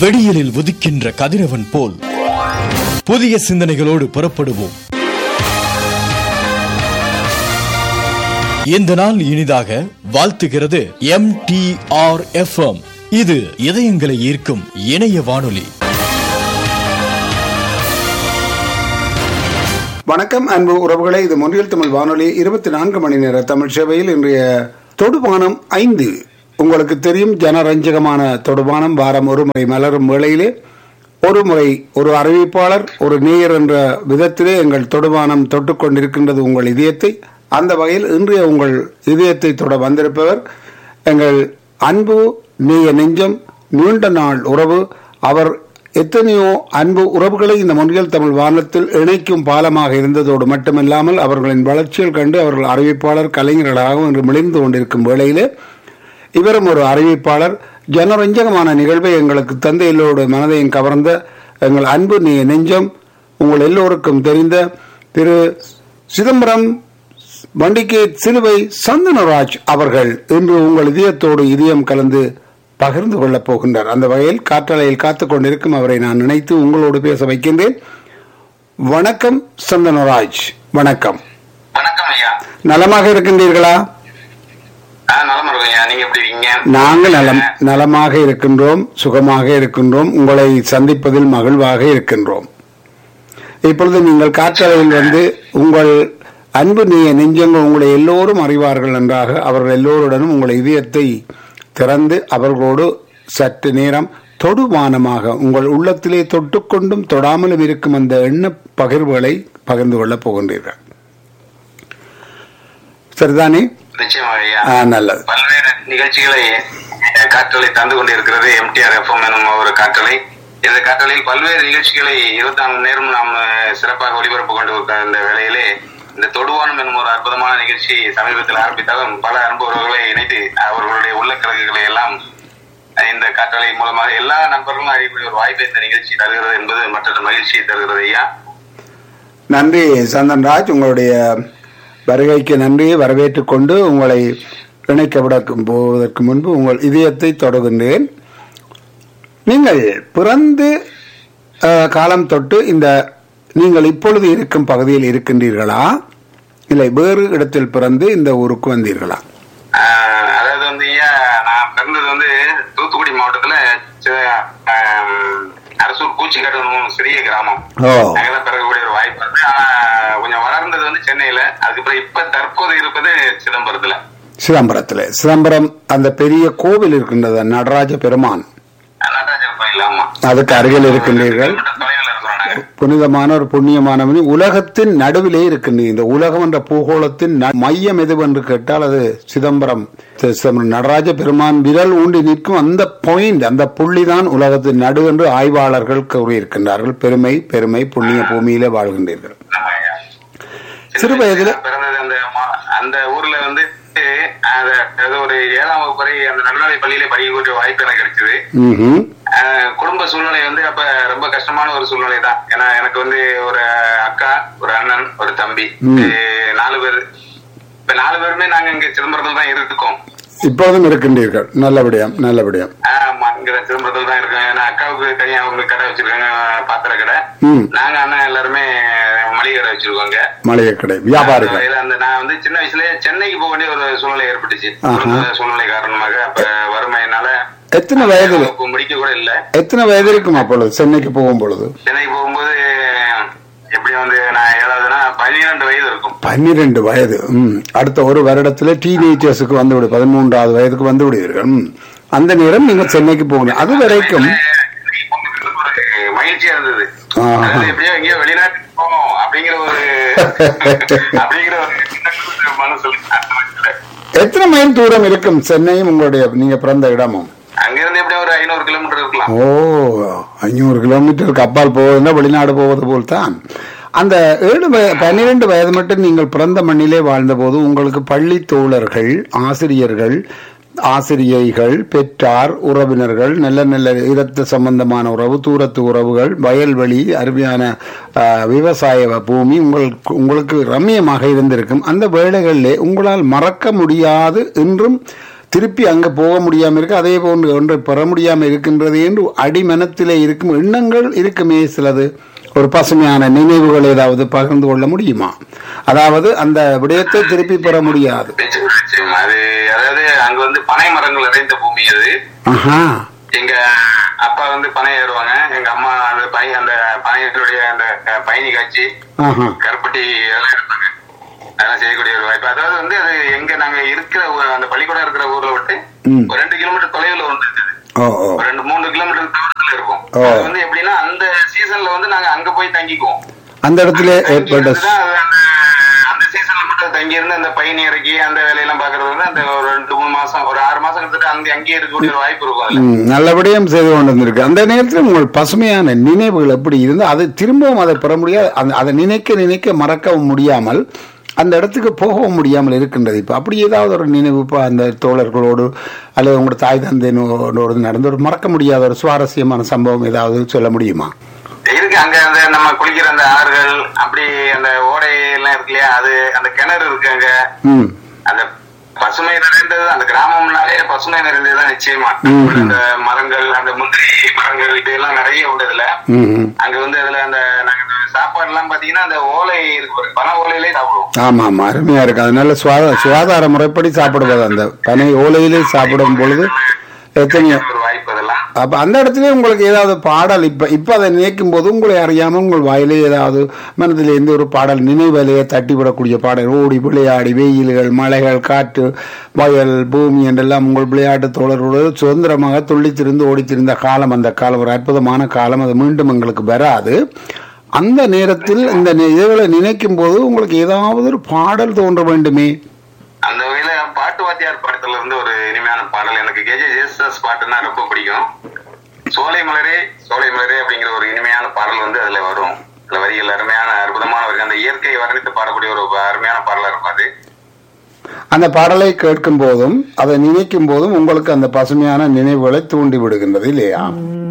வெடியலில் உதிக்கின்ற கதிரவன் போல் புதிய சிந்தனைகளோடு புறப்படுவோம் இந்த நாள் இனிதாக வாழ்த்துகிறது எம் டி ஆர் எஃப் இது இதயங்களை ஈர்க்கும் இணைய வானொலி வணக்கம் அன்பு உறவுகளே இது மொழியில் தமிழ் வானொலி இருபத்தி நான்கு மணி நேர தமிழ் சேவையில் இன்றைய தொடுபானம் ஐந்து உங்களுக்கு தெரியும் ஜனரஞ்சகமான தொடுபானம் வாரம் ஒரு முறை மலரும் வேளையிலே ஒரு முறை ஒரு அறிவிப்பாளர் ஒரு நேயர் என்ற விதத்திலே எங்கள் தொடுபானம் தொட்டுக்கொண்டிருக்கின்றது உங்கள் இதயத்தை அந்த வகையில் இன்றைய உங்கள் இதயத்தை தொட வந்திருப்பவர் எங்கள் அன்பு நேய நெஞ்சம் நீண்ட நாள் உறவு அவர் எத்தனையோ அன்பு உறவுகளை இந்த மொழியில் தமிழ் வானத்தில் இணைக்கும் பாலமாக இருந்ததோடு மட்டுமில்லாமல் அவர்களின் வளர்ச்சியில் கண்டு அவர்கள் அறிவிப்பாளர் கலைஞர்களாகவும் இன்று மிளிர்ந்து கொண்டிருக்கும் வேளையிலே இவரும் ஒரு அறிவிப்பாளர் ஜனரஞ்சகமான நிகழ்வை எங்களுக்கு தந்த எல்லோருடைய மனதையும் கவர்ந்த எங்கள் அன்பு நீ நெஞ்சம் உங்கள் எல்லோருக்கும் தெரிந்த திரு சிதம்பரம் வண்டிகே சிலுவை சந்தனராஜ் அவர்கள் இன்று உங்கள் இதயத்தோடு இதயம் கலந்து பகிர்ந்து கொள்ளப் போகின்றார் அந்த வகையில் காற்றலையில் காத்துக் கொண்டிருக்கும் அவரை நான் நினைத்து உங்களோடு பேச வைக்கின்றேன் வணக்கம் சந்தனராஜ் வணக்கம் வணக்கம் ஐயா நலமாக இருக்கின்றீர்களா ஆ நலமா இருக்கும் ஐயா நீங்க எப்படி இருக்கீங்க நாங்கள் நலம் நலமாக இருக்கின்றோம் சுகமாக இருக்கின்றோம் உங்களை சந்திப்பதில் மகிழ்வாக இருக்கின்றோம் இப்பொழுது நீங்கள் காற்றலையில் வந்து உங்கள் அன்பு நீய நெஞ்சங்கள் உங்களை எல்லோரும் அறிவார்கள் நன்றாக அவர்கள் எல்லோருடனும் உங்கள் இதயத்தை திறந்து அவர்களோடு சற்று நேரம் தொடுவானமாக உங்கள் உள்ளத்திலே தொட்டுக்கொண்டும் தொடாமலும் இருக்கும் அந்த எண்ண பகிர்வுகளை பகிர்ந்து கொள்ளப் போகின்றீர்கள் சரிதானே நிச்சயமா ஐயா ஆ, நல்லது பல்வேறு நிகழ்ச்சிகளை அஹ், காற்றலை தந்து கொண்டிருக்கிறது எம்டிஆர் எஃப்எம் எனும் ஒரு காற்றலை இந்த காற்றலையில் பல்வேறு நிகழ்ச்சிகளை இருபத்தி நாலு மணி நேரம் நாம் அஹ், சிறப்பாக ஒளிபரப்பு கொண்டு இருக்கிற இந்த வேளையிலே இந்த தொடுவானம் என்னும் ஒரு அற்புதமான நிகழ்ச்சி சமீபத்தில் ஆரம்பித்தாலும் பல அன்புறவுகளை இணைத்து அவர்களுடைய உள்ள கலகுகளை எல்லாம் அஹ், இந்த காற்றலை மூலமாக எல்லா நண்பர்களும் அறியக்கூடிய ஒரு வாய்ப்பை இந்த நிகழ்ச்சி தருகிறது என்பது மற்றொரு மகிழ்ச்சியை தருகிறது ஐயா நன்றி சந்தன்ராஜ் உங்களுடைய வருகைக்கு நன்றி வரவேற்றுக் கொண்டு உங்களை இணைக்க விட போவதற்கு முன்பு உங்கள் இதயத்தை தொடர்கின்றேன் நீங்கள் பிறந்து அஹ், காலம் தொட்டு இந்த நீங்கள் இப்பொழுது இருக்கும் பகுதியில் இருக்கின்றீர்களா இல்லை வேறு இடத்தில் பிறந்து இந்த ஊருக்கு வந்தீர்களா ஆஹ் அதாவது வந்து ஐயா நான் பிறந்தது வந்து தூத்துக்குடி மாவட்டத்துல சி- ஆம், அரசூர் பூச்சிக்காடு ஒரு சிறிய கிராமம் ஓ அங்கதான் பிறக்கக்கூடிய ஒரு வாய்ப்பு இருக்கு ஆனா கொஞ்சம் வளர்ந்தது வந்து சென்னையில அதுக்கப்புறம் இப்ப தற்போது இருப்பது சிதம்பரத்துல சிதம்பரத்தில் சிதம்பரம் அந்த பெரிய கோவில் இருக்கின்றது நடராஜ பெருமான் நடராஜர் கோயில் ஆமா அதுக்கு அருகில் இருக்கின்றீர்கள் கிலோமீட்டர் தொலைவில் இருக்கிறோம் நாங்க புனிதமான ஒரு புண்ணியமானவனி உலகத்தின் நடுவிலே இருக்கின்ற இந்த உலகம் என்ற பூகோளத்தின் ந- மையம் எதுவென்று கேட்டால் அது சிதம்பரம் சி- சிதம்பரம் நடராஜ பெருமான் விரல் ஊண்டி நிற்கும் அந்த பாயிண்ட் அந்த புள்ளிதான் உலகத்தின் நடு என்று ஆய்வாளர்கள் கூறியிருக்கின்றார்கள் பெருமை பெருமை புண்ணிய பூமியிலே வாழ்கின்றீர்கள் ஆமா ஐயா. சிறு வயதுல- நான் பிறந்தது அந்த மா- அந்த ஊர்ல வந்து அந்த ஏதோ ஒரு ஏழாம் வகுப்பு வரை அந்த நடுநிலை பள்ளியில படிக்கக்கூடிய வாய்ப்பு எனக்கு கிடைச்சது ம்ஹும். ஆஹ் குடும்ப சூழ்நிலை வந்து அப்ப ரொம்ப கஷ்டமான ஒரு சூழ்நிலை தான் ஏன்னா எனக்கு வந்து ஒரு அக்கா ஒரு அண்ணன் ஒரு தம்பி ம். இது நாலு பேர் இப்ப நாலு பேருமே நாங்க இங்க சிதம்பரத்துல தான் இருக்கோம் இப்பொழுதும் இருக்கின்றீர்கள் நல்லபடியாம் நல்லபடியாம் ஆமா இங்க சிதம்பரத்துல தான் இருக்கோம் ஏன்னா அக்காவுக்கு தனியா அவங்க கடை வச்சிருக்காங்க பாத்திர கடை ம். நாங்க அண்ணன் எல்லாருமே மளிகை கடை வச்சிருக்கோங்க மளிகை கடை வியாபாரிகள் இதுல அந்த நான் வந்து சின்ன வயசுலயே சென்னைக்கு போக வேண்டிய ஒரு சூழ்நிலை ஏற்பட்டுச்சு ஆஹா. குடும்ப சூழ்நிலை காரணமாக அப்ப வறுமையினால எத்தனை வயதில் வகுப்பு முடிக்க கூட இல்ல எத்தனை வயது இருக்கும் அப்பொழுது சென்னைக்கு போகும் பொழுது சென்னைக்கு போகும்போது எப்படி வந்து நான் ஏழாவதுன்னா பன்னிரெண்டு வயது இருக்கும் பன்னிரண்டு வயது ம். அடுத்த ஒரு வருடத்துல டீனேஜர்ஸுக்கு வந்து விடு பதிமூன்றாவது வயதுக்கு வந்து விடுவீர்கள் ம். அந்த நேரம் நீங்க சென்னைக்கு போகணும் அது வரைக்கும் ஒரு மகிழ்ச்சியா இருந்தது ஆஹா. அதாவது எப்படியோ எங்கேயோ வெளிநாட்டுக்கு போகணும் அப்படிங்கிற ஒரு அப்படிங்கிற ஒரு மனசு அந்த வயசுல. எத்தனை மைல் தூரம் இருக்கும் சென்னையும் உங்களுடைய நீங்க பிறந்த இடமும் அங்கிருந்து எப்படியும் ஒரு ஐநூறு கிலோமீட்டர் இருக்கலாம் ஓ ஐநூறு கிலோமீட்டருக்கு அப்பால் போவதுன்னா வெளிநாடு போவது போல் தான் அந்த ஏழு வய- பன்னிரண்டு வயது மட்டும் நீங்கள் பிறந்த மண்ணிலே வாழ்ந்தபோது உங்களுக்கு பள்ளி தோழர்கள் ஆசிரியர்கள் ஆசிரியைகள் பெற்றார் உறவினர்கள் நல்ல நல்ல இரத்த சம்பந்தமான உறவு தூரத்து உறவுகள் வயல்வெளி அருமையான ஆ, விவசாய பூமி உங்களுக்கு உங்களுக்கு ரம்மியமாக இருந்திருக்கும் அந்த வேளைகளிலே உங்களால் மறக்க முடியாது என்றும் திருப்பி அங்க போக முடியாம இருக்கு அதே போன்று ஒன்றை பெற முடியாம இருக்கின்றது என்று அடிமனத்திலே இருக்கும் எண்ணங்கள் இருக்குமே சிலது ஒரு பசுமையான நினைவுகள் ஏதாவது பகிர்ந்து கொள்ள முடியுமா அதாவது அந்த விடயத்தை திருப்பி பெற முடியாது நிச்சயமா, நிச்சயமா. அது அதாவது அங்க வந்து பனை மரங்கள் நிறைந்த பூமி அது ஆஹா எங்க அப்பா வந்து பனை ஏறுவாங்க எங்க அம்மா அந்த பை அந்த பனையினுடைய அந்த அஹ், பயணி காட்சி ஆஹா கருப்பட்டி அதெல்லாம் எடுப்பாங்க அதெல்லாம் செய்யக்கூடிய ஒரு வாய்ப்பு அதாவது வந்து அது எங்க நாங்க இருக்கிற ஊ- அந்த பள்ளிக்கூடம் இருக்கிற ஊர்ல விட்டு ம். ஒரு ரெண்டு கிலோமீட்டர் தொலைவுல வந்து இருக்குது ஓ ஓ ஒரு ரெண்டு மூணு கிலோமீட்டர் தூரத்துல இருக்கும் ஓ. அது வந்து எப்படின்னா அந்த சீசன்ல வந்து நாங்க அங்க போய் தங்கிக்குவோம் அந்த இடத்துல தங்கி ஏற்பட்ட இருந்துதான் அது அந்த- அந்த சீசன்ல மட்டும் தங்கி இருந்து அந்த பயணி இறக்கி அந்த வேலையெல்லாம் பாக்குறது வந்து அந்த ஒரு ரெண்டு மூணு மாசம் ஒரு ஆறு மாசம் கிட்டத்தட்ட அங்க அங்கேயே இருக்கக்கூடிய ஒரு வாய்ப்பு இருக்கும் அதுல ம், நல்லபடியும் செய்து கொண்டு வந்திருக்கு அந்த நேரத்தில் உங்கள் பசுமையான நினைவுகள் எப்படி இருந்து அது திரும்பவும் அதை பெற முடியாது அந்த அதை நினைக்க நினைக்க மறக்கவும் முடியாமல் அந்த இடத்துக்கு போகவும் முடியாமல் இருக்கின்றது இப்போ அப்படி ஏதாவது ஒரு நினைவு இப்போ அந்த தோழர்களோடு அல்லது உங்களோட தாய் தந்தையினோடு நடந்த ஒரு மறக்க முடியாத ஒரு சுவாரஸ்யமான சம்பவம் ஏதாவது சொல்ல முடியுமா இருக்கு அங்க அந்த நம்ம குளிக்கிற அந்த ஆறுகள் அப்படி அந்த ஓடை எல்லாம் இருக்கு இல்லையா அது அந்த கிணறு இருக்கு அங்க ம் அந்த பசுமை நிறைந்தது அந்த கிராமம்னாலே பசுமை நிறைந்ததுதான் நிச்சயமா ம். அந்த மரங்கள் அந்த முந்திரி மரங்கள் இதெல்லாம் நிறைய உண்டு இதுல ம் ம். அங்க வந்து அதுல அந்த நாங்க இந்த சாப்பாடு எல்லாம் பாத்தீங்கன்னா அந்த ஓலை இருக்கு பாரு, பனை ஓலையிலே சாப்பிடுவோம் ஆமா ஆமா அருமையா இருக்கு அது நல்ல சுவாத சுகாதார முறைப்படி சாப்பிடுவது அந்த பனை ஓலையிலே சாப்பிடும் பொழுது எத்தனையோ ஒரு வாய்ப்பு அதெல்லாம் அப்ப அந்த இடத்துல உங்களுக்கு ஏதாவது பாடல் இப்ப இப்ப அதை நினைக்கும் போது உங்களை அறியாம உங்கள் வாயிலே ஏதாவது மனதில் எந்த ஒரு பாடல் நினைவலையே தட்டிவிடக்கூடிய பாடல் ஓடி விளையாடி வெயில்கள் மலைகள் காற்று வயல் பூமி என்றெல்லாம் உங்கள் விளையாட்டு தோழர்களோடு சுதந்திரமாக துள்ளித்திருந்து ஓடித்திருந்த காலம் அந்த காலம் ஒரு அற்புதமான காலம் அது மீண்டும் எங்களுக்கு வராது அந்த நேரத்தில் இந்த நி- இதுகளை நினைக்கும் போது உங்களுக்கு ஏதாவது ஒரு பாடல் தோன்ற வேண்டுமே அந்த வகையில பாட்டு வாத்தியார் படத்துல இருந்து ஒரு இனிமையான பாடல் எனக்கு கேஜே ஜேசஸ் பாட்டுன்னா ரொம்ப பிடிக்கும் சோலை மலரே சோலை மலரே அப்படிங்கிற ஒரு இனிமையான பாடல் வந்து அதுல வரும் அந்த வரிகள் அருமையான அற்புதமான வரி அந்த இயற்கையை வர்ணித்து பாடக்கூடிய ஒரு அருமையான பாடலா இருக்கும் அது அந்த பாடலை கேட்கும் போதும் அதை நினைக்கும் போதும் உங்களுக்கு அந்த பசுமையான நினைவுகளை தூண்டி விடுகின்றது இல்லையா